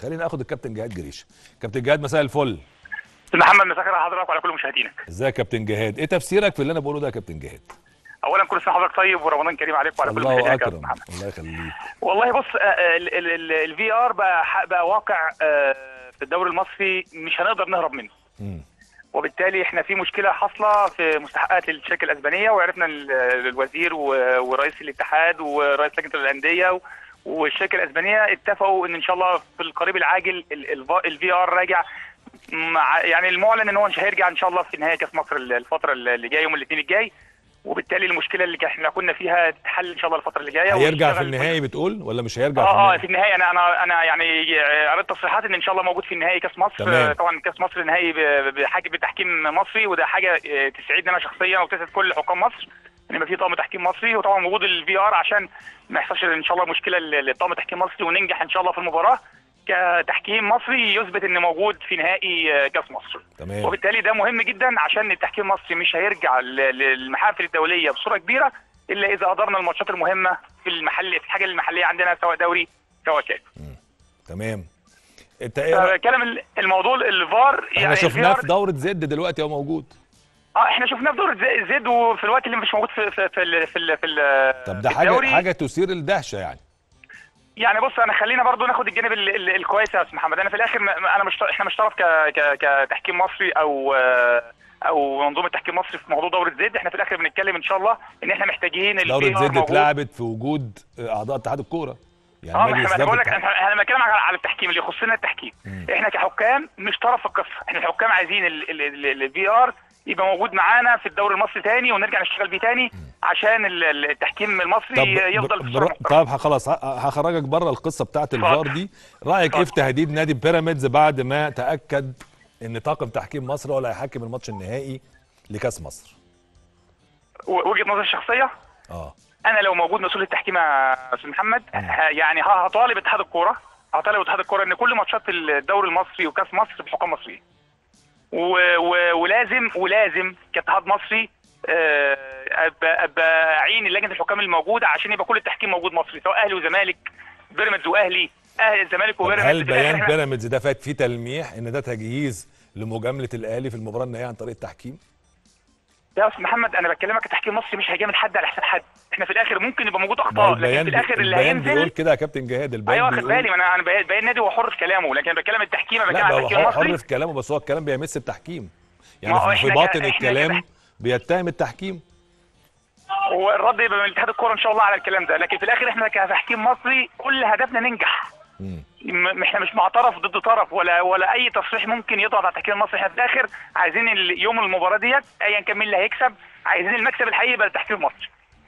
خلينا ناخد الكابتن جهاد جريشه كابتن جهاد مساء الفل محمد مساك على حضرتك وعلى كل مشاهدينك ازيك يا كابتن جهاد ايه تفسيرك في اللي انا بقوله ده يا كابتن جهاد اولا كل سنه حضرتك طيب ورمضان كريم عليك وعلى كل الله مشاهدينك يا اكرم محمد الله يخليك والله بص الفي ار بقى ح- بقى واقع آه، في الدوري المصري مش هنقدر نهرب منه مم. وبالتالي احنا في مشكله حاصله في مستحقات الشركه الاسبانيه وعرفنا ال- الوزير و- ورئيس الاتحاد ورئيس لجنه الانديه و- والشركه الاسبانيه اتفقوا ان ان شاء الله في القريب العاجل الفي ار راجع مع يعني المعلن ان هو مش هيرجع ان شاء الله في نهايه كاس مصر الفتره اللي جايه يوم الاثنين الجاي وبالتالي المشكله اللي احنا كنا فيها تتحل ان شاء الله الفتره اللي جايه هيرجع في ونشتغل النهائي بتقول ولا مش هيرجع اه اه في في النهائي انا انا انا يعني قريت تصريحات ان ان شاء الله موجود في النهائي كاس مصر تمام. آه، طبعا كاس مصر نهائي ب- بحاجه بتحكيم مصري وده حاجه آه، تسعدني انا شخصيا وتسعد كل حكام مصر ان يبقى في طاقم تحكيم مصري وطبعا موجود الفي ار عشان ما يحصلش ان شاء الله مشكله ل- لطاقم تحكيم مصري وننجح ان شاء الله في المباراه كتحكيم مصري يثبت ان موجود في نهائي آه، كاس مصر تمام وبالتالي ده مهم جدا عشان التحكيم المصري مش هيرجع ل- للمحافل الدوليه بصوره كبيره الا اذا ادرنا الماتشات المهمه في المحل في الحاجه المحليه عندنا سواء دوري سواء كاس تمام انت ايه رأيك؟ كلام ال- الموضوع الفار احنا شفناه الفار- في دوره زد دلوقتي هو موجود اه احنا شفناه في دور زي- زد وفي الوقت اللي مش موجود في في في ال- في, ال- في ال- طب ده في حاجه الدوري. حاجه تثير الدهشه يعني يعني بص انا خلينا برضو ناخد الجانب ال- ال- الكويس يا استاذ محمد انا في الاخر م- انا مش احنا مش طرف ك ك كتحكيم مصري او آه، او منظومه تحكيم مصري في موضوع دوره زد احنا في الاخر بنتكلم ان شاء الله ان احنا محتاجين ال دوره VAR زد موجود. اتلعبت في وجود اعضاء اتحاد الكوره يعني اه ما مجلس احنا إدارة بقول لك الاتحاد. انا انا بتكلم على على التحكيم اللي يخصنا التحكيم احنا كحكام مش طرف في القصه احنا الحكام عايزين الفي ار يبقى موجود معانا في الدوري المصري تاني ونرجع نشتغل بيه تاني عشان ال- ال- التحكيم المصري طب يفضل بر- في بر- الصورة المحترمة. طب خلاص ه- هخرجك بره القصه بتاعت الفار دي رايك ايه في اتفضل. تهديد نادي بيراميدز بعد ما تاكد ان طاقم تحكيم مصر هو اللي هيحكم الماتش النهائي لكاس مصر و- وجهه نظري الشخصيه اه انا لو موجود مسؤول التحكيم يا استاذ محمد ه- يعني ه- هطالب اتحاد الكوره هطالب اتحاد الكوره ان كل ماتشات الدوري المصري وكاس مصر بحكام مصريين و- و- ولازم ولازم كاتحاد مصري آه، ابقى ابقى اعين لجنه الحكام الموجوده عشان يبقى كل التحكيم موجود مصري سواء اهلي وزمالك بيراميدز واهلي اهلي الزمالك طب وبيراميدز هل في الآخر بيان إحنا- بيراميدز ده فات فيه تلميح ان ده تجهيز لمجامله الاهلي في المباراه النهائيه عن طريق التحكيم يا استاذ محمد انا بكلمك كتحكيم مصري مش هيجامل حد على حساب حد احنا في الاخر ممكن يبقى موجود ما هو اخطاء لكن البيان في الاخر اللي البيان بيقول هينزل كده يا كابتن جهاد البيان ايوه واخد بيقول بالي ما انا انا بيان بيان نادي هو حر في كلامه لكن انا بتكلم التحكيم انا بتكلم لا على هو التحكيم حر المصري في كلامه بس هو الكلام بيمس التحكيم ما هو يعني في- في إحنا ك- باطن إحنا الكلام كده- بيتهم التحكيم هو الرد يبقى من اتحاد الكوره ان شاء الله على الكلام ده لكن في الاخر احنا كتحكيم مصري كل هدفنا ننجح مم. م- احنا مش مع طرف ضد طرف ولا ولا اي تصريح ممكن يضغط على التحكيم المصري احنا في الاخر عايزين ال- يوم المباراه ديت ايا كان مين اللي هيكسب عايزين المكسب الحقيقي يبقى للتحكيم المصري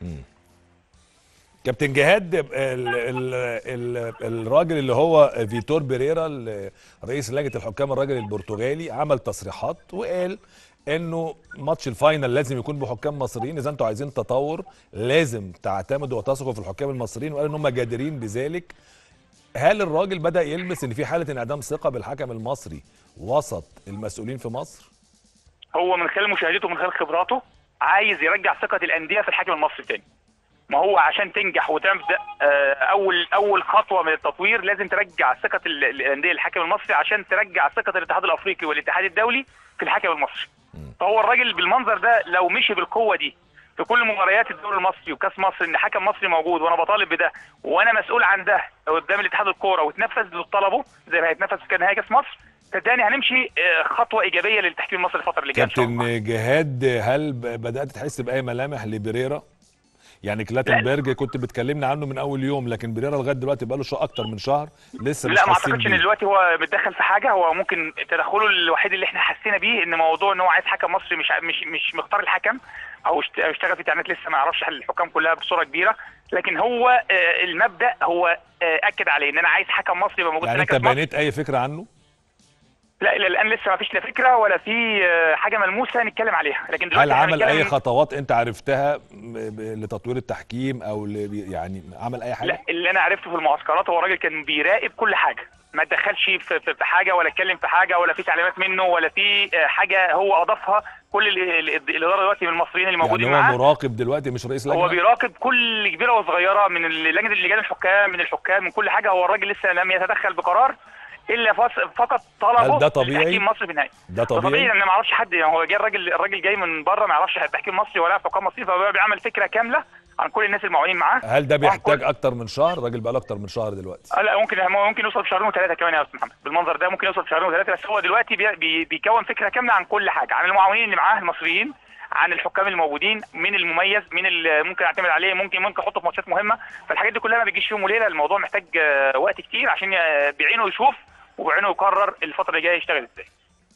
كابتن جهاد ال ال ال الراجل اللي هو فيتور بيريرا ال- رئيس لجنه الحكام الراجل البرتغالي عمل تصريحات وقال انه ماتش الفاينل لازم يكون بحكام مصريين اذا انتوا عايزين تطور لازم تعتمدوا وتثقوا في الحكام المصريين وقال ان هم جادرين بذلك هل الراجل بدا يلمس ان في حاله انعدام ثقه بالحكم المصري وسط المسؤولين في مصر هو من خلال مشاهدته من خلال خبراته عايز يرجع ثقه الانديه في الحكم المصري تاني ما هو عشان تنجح وتبدا آه، اول اول خطوه من التطوير لازم ترجع ثقه ال- الانديه الحكم المصري عشان ترجع ثقه الاتحاد الافريقي والاتحاد الدولي في الحكم المصري فهو الراجل بالمنظر ده لو مشي بالقوه دي في كل مباريات الدوري المصري وكاس مصر ان حكم مصري موجود وانا بطالب بده وانا مسؤول عن ده قدام الاتحاد الكوره وتنفذ طلبه زي ما هيتنفذ في نهائي كاس مصر صدقني هنمشي آه، خطوه ايجابيه للتحكيم المصري الفتره اللي جايه ان شاء الله كابتن جهاد هل ب- بدات تحس باي ملامح لبريرا يعني كلاتنبرج كنت بتكلمنا عنه من اول يوم لكن بريرا لغايه دلوقتي بقى له شو اكتر من شهر لسه مش لا ما حاسين اعتقدش ان بيه. دلوقتي هو متدخل في حاجه هو ممكن تدخله الوحيد اللي احنا حسينا بيه ان موضوع ان هو عايز حكم مصري مش مش مش مختار الحكم او اشت- أو اشتغل في تعيينات لسه ما يعرفش الحكام كلها بصوره كبيره لكن هو آه، المبدا هو آه، اكد عليه ان انا عايز حكم مصري يبقى موجود يعني في انت نهائي كأس مصر. بنيت اي فكره عنه لا الى الان لسه ما فيش لا فكره ولا في آه، حاجه ملموسه نتكلم عليها لكن دلوقتي هل إحنا عمل اي بنتكلم- خطوات انت عرفتها ب- ب- لتطوير التحكيم او ل- يعني عمل اي حاجه لا اللي انا عرفته في المعسكرات هو راجل كان بيراقب كل حاجه ما اتدخلش في, في, في حاجه ولا اتكلم في حاجه ولا في تعليمات منه ولا في آه، حاجه هو اضافها كل ال- ال- الاداره دلوقتي من المصريين اللي موجودين يعني هو معاه مراقب دلوقتي مش رئيس هو لجنه بيراقب كل كبيره وصغيره من ال- لجنه لجان الحكام من الحكام من كل حاجه هو الراجل لسه لم يتدخل بقرار الا فص- فقط طلبه هل ده طبيعي؟ تحكيم مصر في النهائي ده طبيعي طبيعي لان ما اعرفش حد يعني هو جاي الراجل الراجل جاي من بره ما يعرفش التحكيم المصري ولا حكام مصري فهو بيعمل فكره كامله عن كل الناس المعاونين معاه هل ده وعن بيحتاج كل- اكتر من شهر الراجل بقى له اكتر من شهر دلوقتي آه لا ممكن ممكن يوصل في شهرين وثلاثه كمان يا استاذ محمد بالمنظر ده ممكن يوصل في شهرين وثلاثه بس هو دلوقتي بي بي بيكون فكره كامله عن كل حاجه عن المعاونين اللي معاه المصريين عن الحكام الموجودين مين المميز مين اللي ممكن اعتمد عليه ممكن ممكن احطه في ماتشات مهمه فالحاجات دي كلها ما بتجيش يوم وليله الموضوع محتاج آه، وقت كتير عشان ي- بعينه يشوف وبعينه يقرر الفتره اللي جايه يشتغل ازاي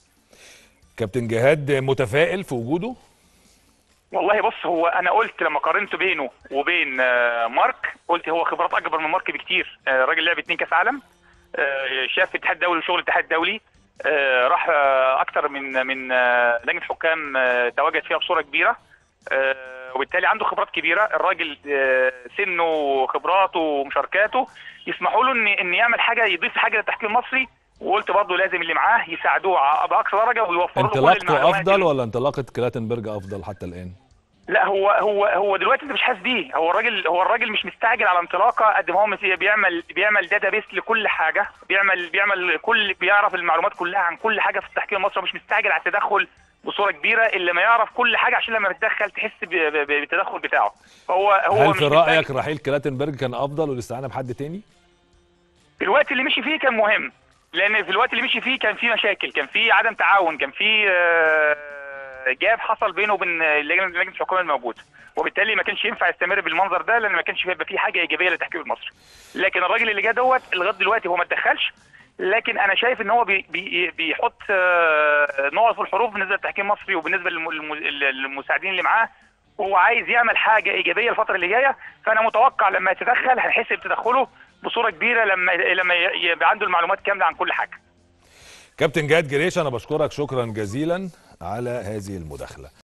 كابتن جهاد متفائل في وجوده والله بص هو انا قلت لما قارنت بينه وبين آه، مارك قلت هو خبرات اكبر من مارك بكتير آه، الراجل لعب اتنين كاس عالم آه، شاف اتحاد دولي وشغل اتحاد دولي آه، راح آه، اكتر من من آه، لجنه حكام آه، تواجد فيها بصوره كبيره آه، وبالتالي عنده خبرات كبيره الراجل آه، سنه وخبراته ومشاركاته يسمحوا له ان ان يعمل حاجه يضيف حاجه للتحكيم المصري وقلت برضه لازم اللي معاه يساعدوه ع- باقصى درجه ويوفروا له كل انطلاقته المعلومات افضل ولا انطلاقه كلاتنبرج افضل حتى الان لا هو هو هو دلوقتي انت مش حاسس بيه هو الراجل هو الراجل مش مستعجل على انطلاقه قد ما هو مس- بيعمل بيعمل داتا بيس لكل حاجه بيعمل بيعمل كل بيعرف المعلومات كلها عن كل حاجه في التحكيم المصري مش مستعجل على التدخل بصوره كبيره الا ما يعرف كل حاجه عشان لما بتدخل تحس ب- ب- بالتدخل بتاعه هو هو هل مش في مستعجل. رايك رحيل كلاتنبرج كان افضل والاستعانه بحد تاني في الوقت اللي مشي فيه كان مهم لان في الوقت اللي مشي فيه كان في مشاكل كان في عدم تعاون كان في آه، جاب حصل بينه وبين لجنه لجنه الحكام الموجود وبالتالي ما كانش ينفع يستمر بالمنظر ده لان ما كانش هيبقى فيه حاجه ايجابيه للتحكيم المصري لكن الراجل اللي جه دوت لغايه دلوقتي هو ما اتدخلش لكن انا شايف ان هو بي بي بيحط آه، نقط في الحروف بالنسبه للتحكيم المصري وبالنسبه للم- للم- للمساعدين اللي معاه هو عايز يعمل حاجه ايجابيه الفتره اللي جايه فانا متوقع لما يتدخل هنحس بتدخله بصوره كبيره لما لما يبقى عنده المعلومات كامله عن كل حاجه كابتن جهاد جريش انا بشكرك شكرا جزيلا على هذه المداخله